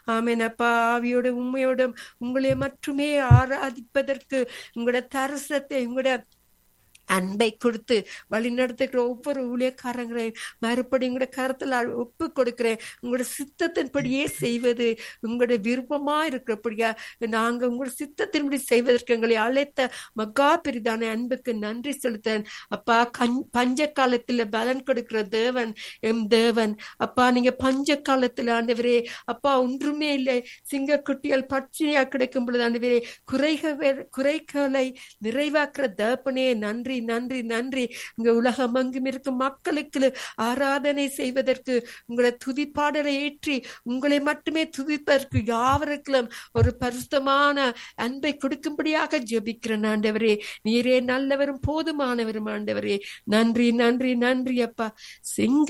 ஆமேன் அப்பா ஆவியோட உண்மையோட உங்களை மட்டுமே ஆராதிப்பதற்கு உங்களோட தரசத்தை உங்களோட அன்பை கொடுத்து வழி நடத்துகிற ஒவ்வொரு ஊழியக்காரங்களையும் மறுபடியும் உங்களோட கருத்துல ஒப்பு கொடுக்கிறேன் உங்களோட சித்தத்தின்படியே செய்வது உங்களோட விருப்பமா இருக்கிறபடியா நாங்க உங்களோட சித்தத்தின்படி செய்வதற்கு எங்களை அழைத்த மகா பெரிதான அன்புக்கு நன்றி செலுத்தேன் அப்பா கண் பஞ்ச காலத்துல பலன் கொடுக்கிற தேவன் எம் தேவன் அப்பா நீங்க பஞ்ச காலத்துல ஆண்டவரே அப்பா ஒன்றுமே இல்லை சிங்கக்குட்டியால் பட்சியா கிடைக்கும் பொழுது ஆண்டவரே குறைக குறைகளை நிறைவாக்குற தேப்பனே நன்றி நன்றி நன்றி இங்க உலகம் அங்கும் இருக்கும் மக்களுக்கு ஆராதனை செய்வதற்கு உங்களை துதிப்பாடலை ஏற்றி உங்களை மட்டுமே துதிப்பதற்கு யாவருக்கும் ஒரு பரிசுத்தமான அன்பை கொடுக்கும்படியாக ஜெபிக்கிறேன் ஆண்டவரே நீரே நல்லவரும் போதுமானவரும் ஆண்டவரே நன்றி நன்றி நன்றி அப்பா சிங்க